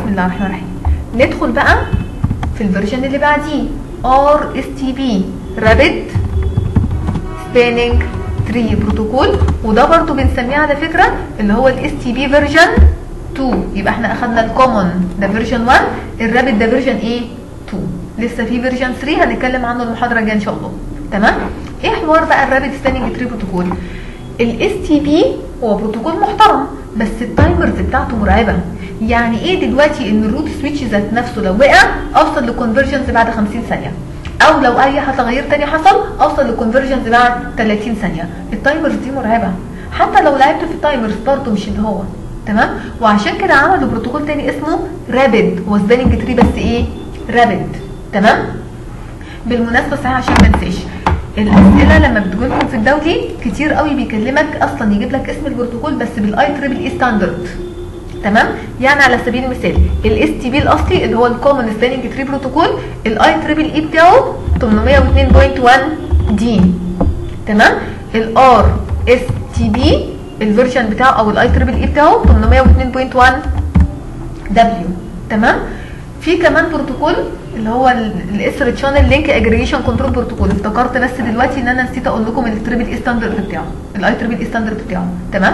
بسم الله الرحمن الرحيم ندخل بقى في الفيرجن اللي بعديه ار اس تي بي رابيد سباننج تري بروتوكول وده برضو بنسميه على فكره اللي هو الاس تي بي فيرجن 2 يبقى احنا اخدنا الكومن ده فيرجن 1 الرابيد ده فيرجن ايه 2 لسه في فيرجن 3 هنتكلم عنه المحاضره الجايه ان شاء الله تمام ايه حوار بقى الرابيد سباننج تري بروتوكول الاس تي بي هو بروتوكول محترم بس التايمرز بتاعته مرعبه يعني ايه دلوقتي ان الروت سويتش ذات نفسه لو وقع اوصل لكونفرجنز بعد 50 ثانيه او لو اي تغيير تاني حصل اوصل لكونفرجنز بعد 30 ثانيه التايمرز دي مرعبه حتى لو لعبت في التايمرز برضه مش اللي هو تمام وعشان كده عملوا بروتوكول تاني اسمه رابيد هو سباننج تري بس ايه رابيد تمام بالمناسبه صحيح عشان ما انساش الاسئله لما بتجي لكم في الدولي كتير قوي بيكلمك اصلا يجيب لك اسم البروتوكول بس بالاي تريبل اي ستاندرد تمام يعني على سبيل المثال الاس تي بي الاصلي اللي هو الكومن سباننج تري بروتوكول الاي تريبل اي بتاعه 802.1 دي تمام الار اس تي بي الفيرجن بتاعه او الاي تريبل اي بتاعه 802.1 دبليو تمام في كمان بروتوكول اللي هو الاس تشانل لينك اجريجيشن كنترول بروتوكول افتكرت بس دلوقتي ان انا نسيت اقول لكم التريبل اي ستاندرد بتاعه الاي تريبل اي ستاندرد بتاعه تمام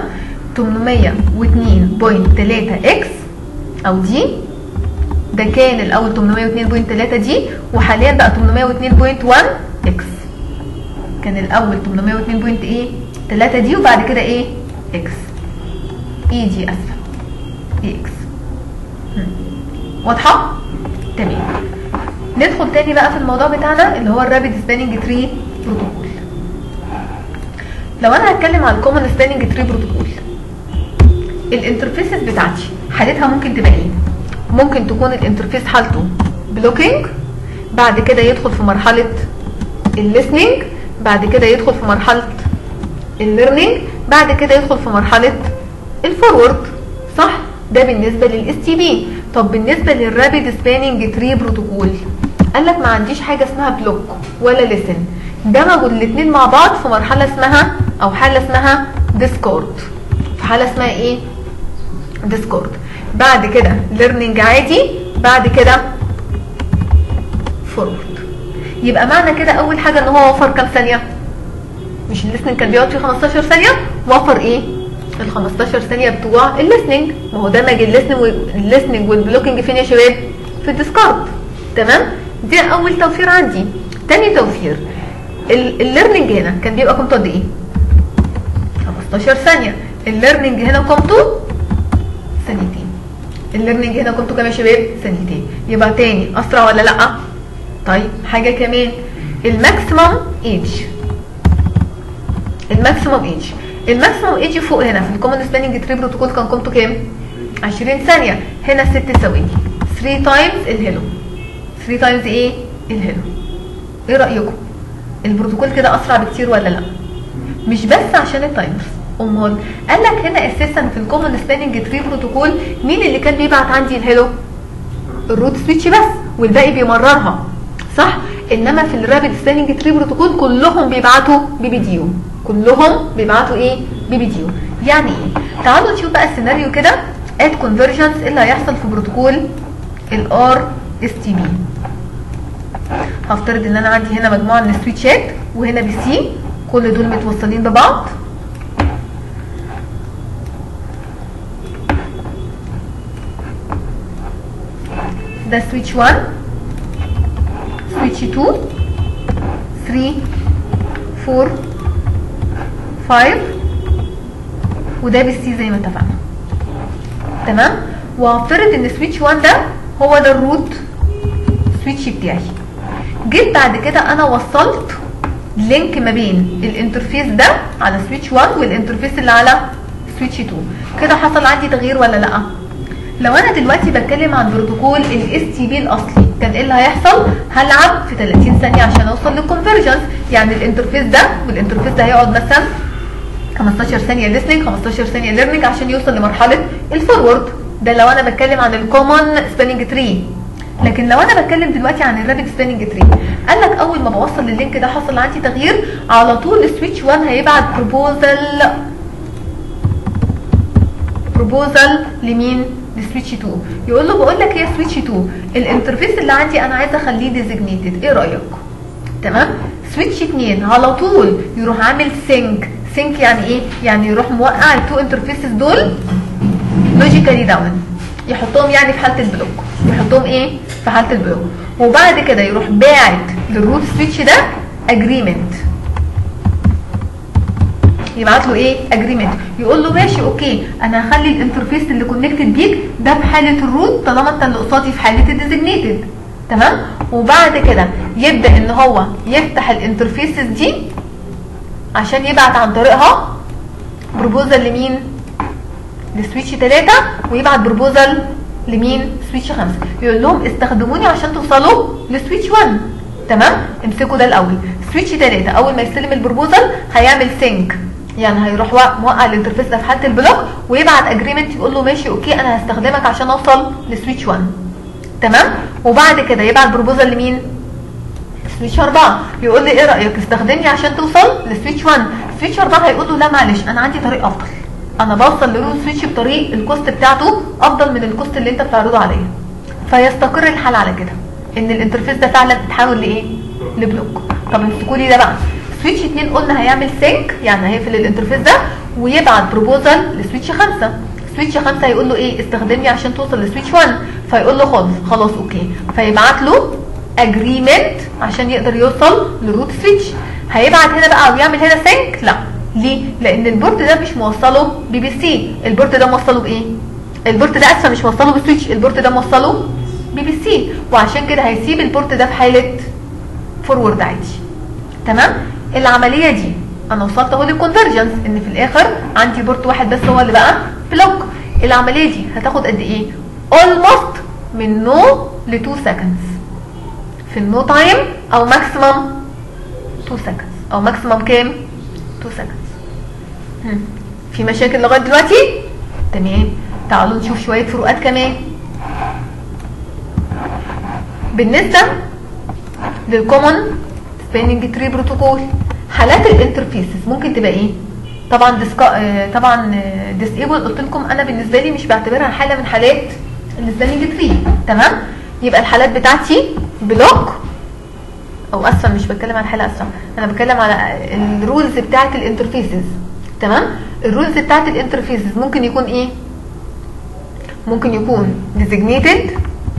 802.3 اكس او دي ده كان الاول 802.3 دي وحاليا بقى 802.1 اكس كان الاول 802.3 دي وبعد كده ايه اكس اي دي اسفه اي اكس واضحه تمام ندخل تاني بقى في الموضوع بتاعنا اللي هو الرابيد سباننج تري بروتوكول لو انا هتكلم على الكومن سباننج تري بروتوكول الانترفيسز بتاعتي حالتها ممكن تبقى ايه ممكن تكون الانترفيس حالته بلوكينج بعد كده يدخل في مرحله الليسننج بعد كده يدخل في مرحله الليرنينج بعد كده يدخل في مرحله الفورورد صح ده بالنسبه للاس تي بي طب بالنسبه للرابيد سباننج تري بروتوكول قال لك ما عنديش حاجه اسمها بلوك ولا ليسن دمجوا الاثنين مع بعض في مرحله اسمها او حاله اسمها ديسكورد في حاله اسمها ايه ديسكورد بعد كده ليرنينج عادي بعد كده فورورد يبقى معنى كده اول حاجه ان هو وفر كام ثانيه مش الليسننج كان بيقعد فيه 15 ثانيه وفر ايه ال 15 ثانيه بتوع الليسننج ما هو دمج الليسننج والبلوكينج فين يا شباب في الديسكارد تمام دي اول توفير عندي تاني توفير الليرنينج هنا كان بيبقى قيمته قد ايه 15 ثانيه الليرنينج هنا قيمته ثانيتين الليرنينج هنا قيمته كام يا شباب ثانيتين يبقى تاني اسرع ولا لا طيب حاجه كمان الماكسيمم ايج الماكسيمم ايج الماكسيمم ايج فوق هنا في الكومن سباننج تري بروتوكول كان قيمته كام 20 ثانيه هنا 6 ثواني 3 تايمز الهيلو 3 تايمز ايه الهيلو ايه رايكم البروتوكول كده اسرع بكتير ولا لا مش بس عشان التايمرز امال قال لك هنا اساسا في الكومن سباننج تري بروتوكول مين اللي كان بيبعت عندي الهيلو الروت سويتش بس والباقي بيمررها صح انما في الرابيد سباننج تري بروتوكول كلهم بيبعتوا بي بي ديو كلهم بيبعتوا ايه بي بي ديو يعني ايه تعالوا نشوف بقى السيناريو كده اد كونفرجنس ايه اللي هيحصل في بروتوكول الار اس تي بي هفترض ان انا عندي هنا مجموعه من السويتشات وهنا بي سي كل دول متوصلين ببعض ده سويتش 1 سويتش 2 3 4 5 وده بالسي زي ما اتفقنا تمام وهفترض ان سويتش 1 ده هو ده الروت سويتش بتاعي جيت بعد كده انا وصلت لينك ما بين الانترفيس ده على سويتش 1 والانترفيس اللي على سويتش 2 كده حصل عندي تغيير ولا لا لو انا دلوقتي بتكلم عن بروتوكول الاس تي بي الاصلي كان ايه اللي هيحصل هلعب في 30 ثانيه عشان اوصل للكونفرجنس يعني الانترفيس ده والانترفيس ده هيقعد مثلا 15 ثانيه listening 15 ثانيه ليرنينج عشان يوصل لمرحله الفورورد ده لو انا بتكلم عن الكومن سباننج تري لكن لو انا بتكلم دلوقتي عن الرابيد سباننج تري قال لك اول ما بوصل لللينك ده حصل عندي تغيير على طول السويتش 1 هيبعت بروبوزال بروبوزال لمين لسويتش 2 يقول له بقول لك ايه يا سويتش 2 الانترفيس اللي عندي انا عايزه اخليه ديزيجنيتد ايه رايك تمام سويتش 2 على طول يروح عامل سينك سينك يعني ايه يعني يروح موقع التو انترفيسز دول لوجيكالي داون يحطهم يعني في حاله البلوك يحطهم ايه في حاله البلوك وبعد كده يروح باعت للروت سويتش ده اجريمنت يبعت له ايه اجريمنت يقول له ماشي اوكي انا هخلي الانترفيس اللي كونكتد بيك ده في حاله الروت طالما انت اللي قصادي في حاله الديزيجنيتد تمام وبعد كده يبدا ان هو يفتح الانترفيسز دي عشان يبعت عن طريقها بروبوزال لمين لسويتش 3 ويبعت بروبوزال لمين سويتش 5 يقول لهم استخدموني عشان توصلوا لسويتش 1 تمام امسكوا ده الاول سويتش 3 اول ما يستلم البروبوزال هيعمل سينك يعني هيروح وا- موقع الانترفيس ده في حاله البلوك ويبعت اجريمنت يقول له ماشي اوكي انا هستخدمك عشان اوصل لسويتش 1 تمام وبعد كده يبعت بروبوزال لمين سويتش 4 يقول لي ايه رايك استخدمني عشان توصل لسويتش 1 سويتش 4 هيقول له لا معلش انا عندي طريق افضل انا بوصل لروت سويتش بطريق الكوست بتاعته افضل من الكوست اللي انت بتعرضه عليا فيستقر الحال على كده ان الانترفيس ده فعلا اتحول لايه لبلوك طب امسكوا لي ده بقى سويتش 2 قلنا هيعمل سينك يعني هيقفل الانترفيس ده ويبعت بروبوزال لسويتش 5 سويتش 5 هيقول له ايه استخدمني عشان توصل لسويتش 1 فيقول له خلاص خلاص اوكي فيبعت له اجريمنت عشان يقدر يوصل لروت سويتش هيبعت هنا بقى ويعمل هنا سينك لا ليه لان البورت ده مش موصله بي بي سي البورت ده موصله بايه البورت ده اسفه مش موصله بسويتش البورت ده موصله بي بي سي وعشان كده هيسيب البورت ده في حاله فورورد عادي تمام العمليه دي انا وصلت اهو للكونفرجنس ان في الاخر عندي بورت واحد بس هو اللي بقى بلوك العمليه دي هتاخد قد ايه almost من نو ل 2 seconds في النو تايم او ماكسيمم 2 seconds او ماكسيمم كام 2 seconds هم. في مشاكل لغايه دلوقتي تمام تعالوا نشوف شويه فروقات كمان بالنسبه للكومن سباننج تري بروتوكول حالات الانترفيسز ممكن تبقى ايه طبعا ديسكا... آه، طبعا ديسيبل قلت لكم انا بالنسبه لي مش بعتبرها حاله من حالات السباننج تري تمام يبقى الحالات بتاعتي بلوك او اسفه مش بتكلم عن حاله اسفه انا بتكلم على الرولز بتاعه الانترفيسز تمام الرولز بتاعه الانترفيسز ممكن يكون ايه ممكن يكون designated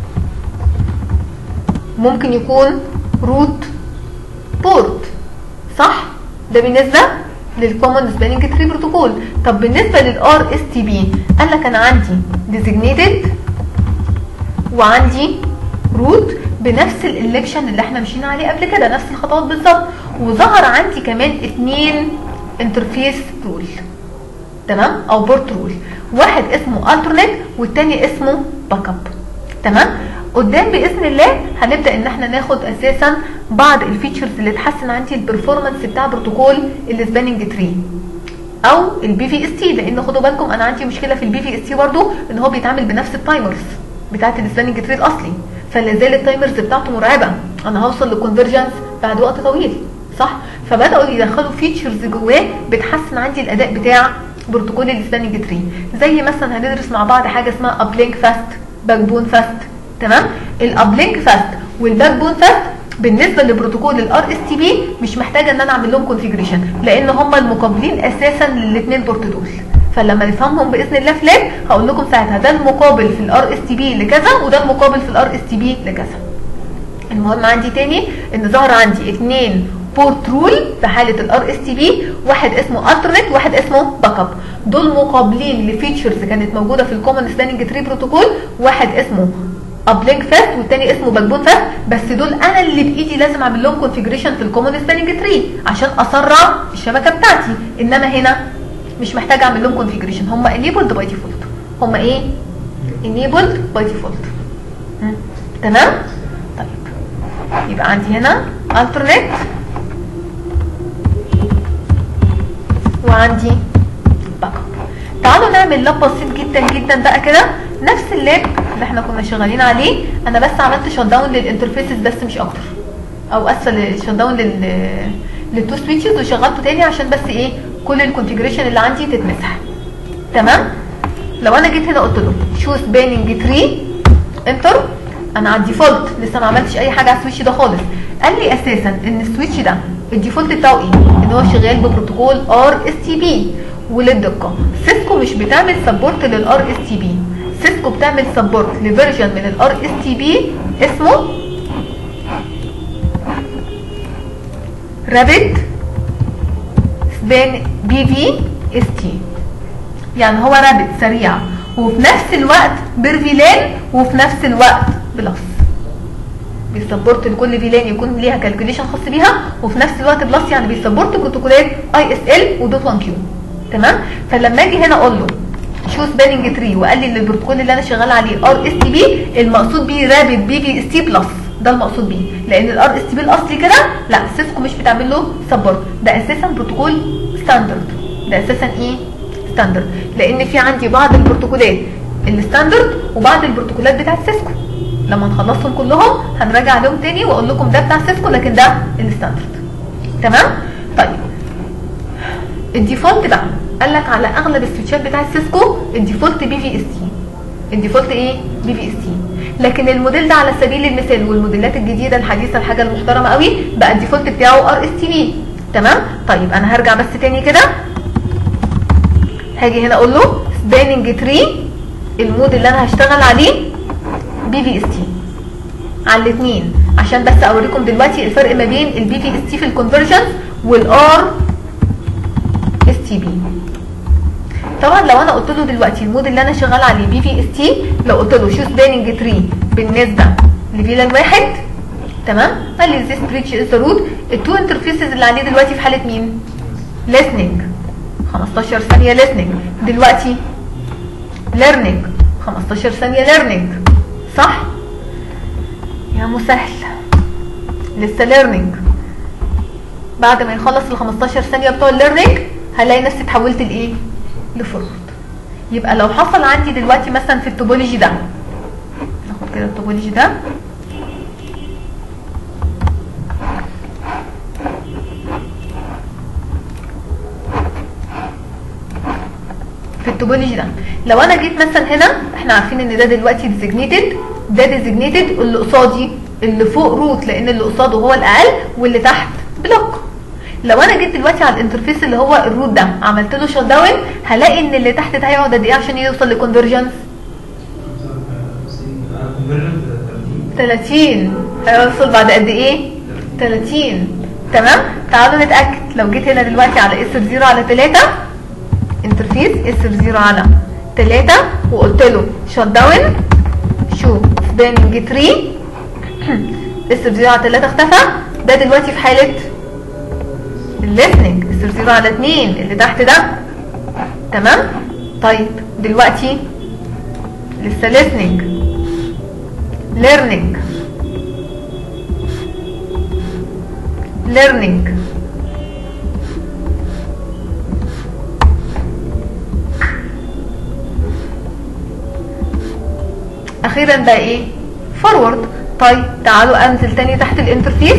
ممكن يكون روت بورت صح ده بالنسبه للكومن سباننج تري بروتوكول طب بالنسبه للار اس تي بي قال لك انا عندي designated وعندي روت بنفس الالكشن اللي احنا مشينا عليه قبل كده نفس الخطوات بالظبط وظهر عندي كمان اتنين انترفيس رول تمام او بورت رول واحد اسمه الترنت والتاني اسمه باك اب تمام قدام باذن الله هنبدا ان احنا ناخد اساسا بعض الفيتشرز اللي تحسن عندي البرفورمانس بتاع بروتوكول السباننج تري او البي في اس تي لان خدوا بالكم انا عندي مشكله في البي في اس تي برضه ان هو بيتعامل بنفس التايمرز بتاعت السباننج تري الاصلي فلا زال التايمرز بتاعته مرعبه انا هوصل لكونفرجنس بعد وقت طويل صح فبداوا يدخلوا فيتشرز جواه بتحسن عندي الاداء بتاع بروتوكول السباننج تري زي مثلا هندرس مع بعض حاجه اسمها ابلينك فاست باك بون فاست تمام الابلينك فاست والباك بون فاست بالنسبه لبروتوكول الار اس تي بي مش محتاجه ان انا اعمل لهم كونفيجريشن لان هم المقابلين اساسا للاثنين بورت دول فلما نفهمهم باذن الله في لاب هقول لكم ساعتها ده المقابل في الار اس تي بي لكذا وده المقابل في الار اس تي بي لكذا المهم عندي تاني ان ظهر عندي اثنين بورت رول في حاله الار اس تي بي واحد اسمه الترنت واحد اسمه باك اب دول مقابلين لفيتشرز كانت موجوده في الكومن سباننج تري بروتوكول واحد اسمه ابلينك فاست والتاني اسمه باك بون فاست بس دول انا اللي بايدي لازم اعمل لهم كونفيجريشن في الكومن سباننج تري عشان اسرع الشبكه بتاعتي انما هنا مش محتاج اعمل لهم كونفيجريشن هم enabled باي ديفولت هم ايه enabled باي ديفولت تمام طيب يبقى عندي هنا alternate وعندي باك اب تعالوا نعمل لاب بسيط جدا جدا بقى كده نفس اللاب اللي احنا كنا شغالين عليه انا بس عملت شut داون للانترفيسز بس مش اكتر او اسفه شut داون لل للتو سويتشز وشغلته تاني عشان بس ايه كل الكونفيجريشن اللي عندي تتمسح تمام لو انا جيت هنا قلت له شو سباننج تري انتر انا على الديفولت لسه ما عملتش اي حاجه على السويتش ده خالص قال لي اساسا ان السويتش ده الديفولت بتاعه ايه ان هو شغال ببروتوكول ار اس تي بي وللدقه سيسكو مش بتعمل سبورت للار اس تي بي سيسكو بتعمل سبورت لفيرجن من الار اس تي بي اسمه رابيد سبان بي في اس تي يعني هو رابط سريع وفي نفس الوقت بيرفيلان وفي نفس الوقت بلس بيسبورت لكل فيلان يكون ليها كالكوليشن خاص بيها وفي نفس الوقت بلس يعني بيسبورت بروتوكولات اي اس ال ودوت 1 كيو تمام فلما اجي هنا اقول له شو سباننج تري وقال لي ان البروتوكول اللي انا شغال عليه ار اس تي بي المقصود بيه رابط بي في اس تي بلس ده المقصود بيه لان الار اس تي بي الاصلي كده لا سيسكو مش بتعمل له سبورت ده اساسا بروتوكول ستاندرد ده اساسا ايه ستاندرد لان في عندي بعض البروتوكولات الستاندرد وبعض البروتوكولات بتاعت سيسكو لما نخلصهم كلهم هنراجع عليهم تاني واقول لكم ده بتاع سيسكو لكن ده الستاندرد تمام طيب الديفولت بقى قال لك على اغلب السويتشات بتاعت سيسكو الديفولت بي في اس تي الديفولت ايه بي في اس تي لكن الموديل ده على سبيل المثال والموديلات الجديده الحديثه الحاجه المحترمه قوي بقى الديفولت بتاعه ار اس تي بي تمام طيب انا هرجع بس تاني كده هاجي هنا اقول له سباننج تري المود اللي انا هشتغل عليه بي في اس تي على الاثنين عشان بس اوريكم دلوقتي الفرق ما بين البي في اس تي في الكونفرجن والار اس تي بي طبعا لو انا قلت له دلوقتي المود اللي انا شغال عليه بي في اس تي لو قلت له شو سباننج تري بالنسبه لفيلان واحد تمام قال لي this bridge is the root التو انترفيسز اللي عليه دلوقتي في حاله مين listening 15 ثانيه listening دلوقتي learning 15 ثانيه learning صح يا مسهل لسه learning بعد ما يخلص ال 15 ثانيه بتوع الليرنينج هلاقي نفسي اتحولت لايه لفورورد يبقى لو حصل عندي دلوقتي مثلا في التوبولوجي ده ناخد كده التوبولوجي ده في التوبولوجي ده لو انا جيت مثلا هنا احنا عارفين ان ده دلوقتي ديزيجنيتد ده ديزيجنيتد اللي قصادي اللي فوق روت لان اللي قصاده هو الاقل واللي تحت بلوك لو انا جيت دلوقتي على الانترفيس اللي هو الروت ده عملت له شت داون هلاقي ان اللي تحت ده هيقعد قد ايه عشان يوصل لكونفرجنس 30 هيوصل بعد قد ايه 30 تمام تعالوا نتاكد لو جيت هنا دلوقتي على اس 0 على 3 انترفيس اس 0 على 3 وقلت له شت داون شو سباننج تري اس 0 على 3 اختفى ده دلوقتي في حاله الليسننج اس 0 على 2 اللي تحت ده تمام طيب دلوقتي لسه listening learning learning اخيرا بقى ايه فورورد طيب تعالوا انزل تاني تحت الانترفيس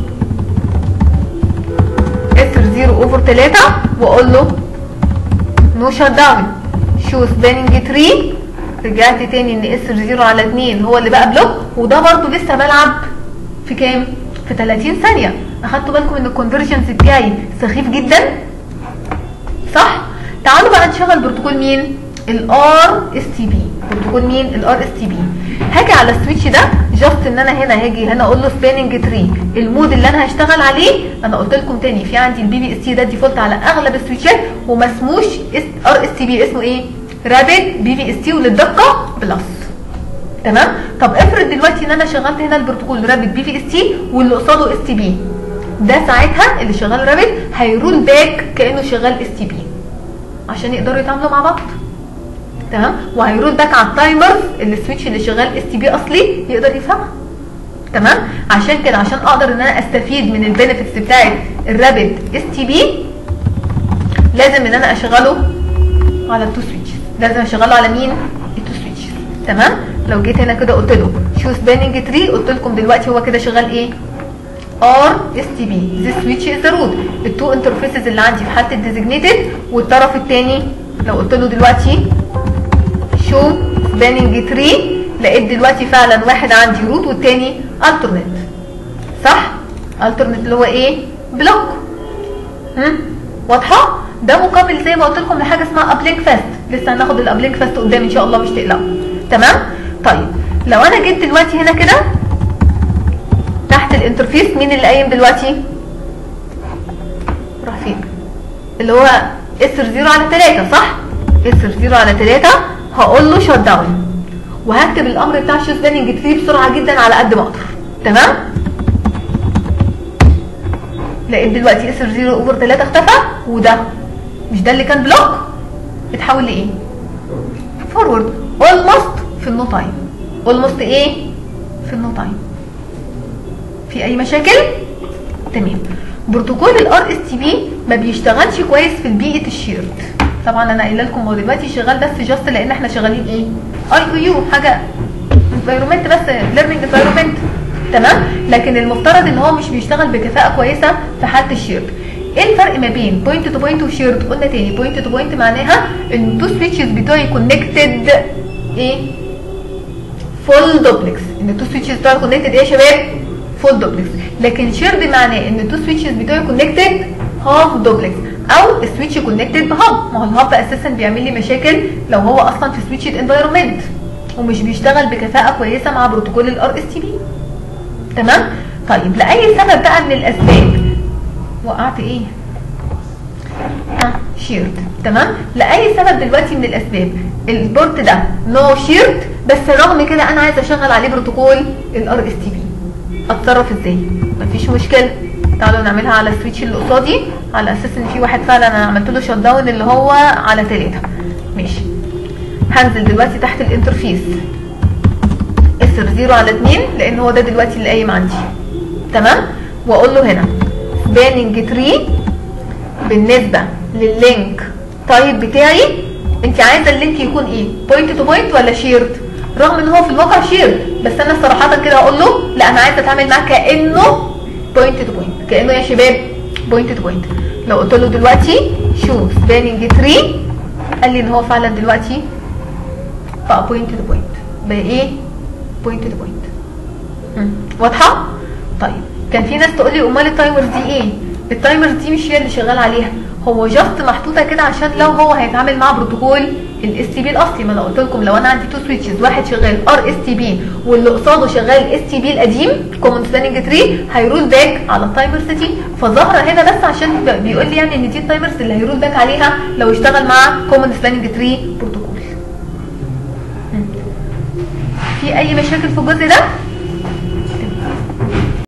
اسر 0 اوفر 3 واقول له نو شت داون شو سباننج تري رجعت تاني ان اسر 0 على 2 هو اللي بقى بلوك وده برضو لسه بلعب في كام في 30 ثانيه اخدتوا بالكم ان الكونفرجنس بتاعي سخيف جدا صح تعالوا بقى نشغل بروتوكول مين الار اس تي بي بروتوكول مين الار اس تي بي هاجي على السويتش ده جاست ان انا هنا هاجي هنا اقول له سباننج تري المود اللي انا هشتغل عليه انا قلت لكم تاني في عندي البي بي اس تي ده ديفولت على اغلب السويتشات وما اسموش ار اس تي بي اسمه ايه رابد بي بي اس تي وللدقه بلس تمام طب افرض دلوقتي ان انا شغلت هنا البروتوكول رابد بي في اس تي واللي قصاده اس تي بي ده ساعتها اللي شغال رابد هيرول باك كانه شغال اس تي بي عشان يقدروا يتعاملوا مع بعض تمام وهيرول باك على التايمر اللي السويتش اللي شغال اس تي بي اصلي يقدر يفهمها تمام عشان كده عشان اقدر ان انا استفيد من البينفيتس بتاعت الرابد اس تي بي لازم ان انا اشغله على التو سويتش لازم اشغله على مين التو سويتش تمام لو جيت هنا كده قلت له شو سباننج تري قلت لكم دلوقتي هو كده شغال ايه ار اس تي بي ذا سويتش از روت التو انترفيسز اللي عندي في حاله الديزيجنيتد والطرف الثاني لو قلت له دلوقتي شو سباننج تري لقيت دلوقتي فعلا واحد عندي روت والتاني الترنت صح الترنت اللي هو ايه بلوك هم؟ واضحه ده مقابل زي ما قلت لكم لحاجه اسمها ابلينك فاست لسه هناخد الابلينك فاست قدام ان شاء الله مش تقلقوا تمام طيب لو انا جيت دلوقتي هنا كده تحت الانترفيس مين اللي قايم دلوقتي راح فين اللي هو اسر 0 على 3 صح اسر 0 على 3 هقول له شت داون وهكتب الامر بتاع شو سباننج تري بسرعه جدا على قد ما اقدر تمام لقيت دلوقتي اسر 0 اوفر 3 اختفى وده مش ده اللي كان بلوك اتحول لايه فورورد اولموست في النو تايم اولموست ايه في النو تايم في اي مشاكل تمام بروتوكول الار اس تي بي ما بيشتغلش كويس في البيئه الشيرد طبعا انا قايله لكم هو دلوقتي شغال بس جاست لان احنا شغالين ايه اي او يو حاجه انفايرمنت بس ليرنينج انفايرمنت تمام لكن المفترض ان هو مش بيشتغل بكفاءه كويسه في حاله الشيرد ايه الفرق ما بين بوينت تو بوينت وشيرد قلنا تاني بوينت تو بوينت معناها ان التو سويتشز بتوعي كونكتد ايه فول دوبلكس ان التو سويتشز بتوعي كونكتد ايه يا شباب فول دوبلكس لكن شيرد معناه ان التو سويتشز بتوعي كونكتد هاف دوبلكس او السويتش كونكتد بهاب ما هو الهاب اساسا بيعمل لي مشاكل لو هو اصلا في سويتش انفايرمنت ومش بيشتغل بكفاءه كويسه مع بروتوكول الار اس تي بي تمام طيب لاي سبب بقى من الاسباب وقعت ايه ها شيرد تمام لاي سبب دلوقتي من الاسباب البورت ده نو شيرد بس رغم كده انا عايزه اشغل عليه بروتوكول الار اس تي بي اتصرف ازاي مفيش مشكله تعالوا نعملها على السويتش اللي قصادي على اساس ان في واحد فعلا انا عملت له شت داون اللي هو على 3 ماشي هنزل دلوقتي تحت الانترفيس اسر 0 على 2 لان هو ده دلوقتي اللي قايم عندي تمام واقول له هنا سباننج تري بالنسبه لللينك تايب بتاعي انت عايزه اللينك يكون ايه بوينت تو بوينت ولا شيرد رغم ان هو في الواقع شيرد بس انا صراحه كده اقول له لا انا عايزه اتعامل معاه كانه بوينت تو بوينت كانه يا شباب بوينت تو بوينت لو قلت له دلوقتي شو سباننج تري قال لي ان هو فعلا دلوقتي بقى بوينت تو بوينت بقى ايه بوينت تو بوينت واضحه طيب كان في ناس تقول لي امال التايمرز دي ايه التايمرز دي مش هي اللي شغال عليها هو جاست محطوطه كده عشان لو هو هيتعامل مع بروتوكول الاس تي بي الاصلي ما انا قلت لكم لو انا عندي تو سويتشز واحد شغال ار اس تي بي واللي قصاده شغال اس تي بي القديم كومن سباننج تري هيرول باك على التايمر سيتي فظاهره هنا بس عشان بيقول لي يعني ان دي التايمرز اللي هيرول باك عليها لو اشتغل مع كومن سباننج تري بروتوكول في اي مشاكل في الجزء ده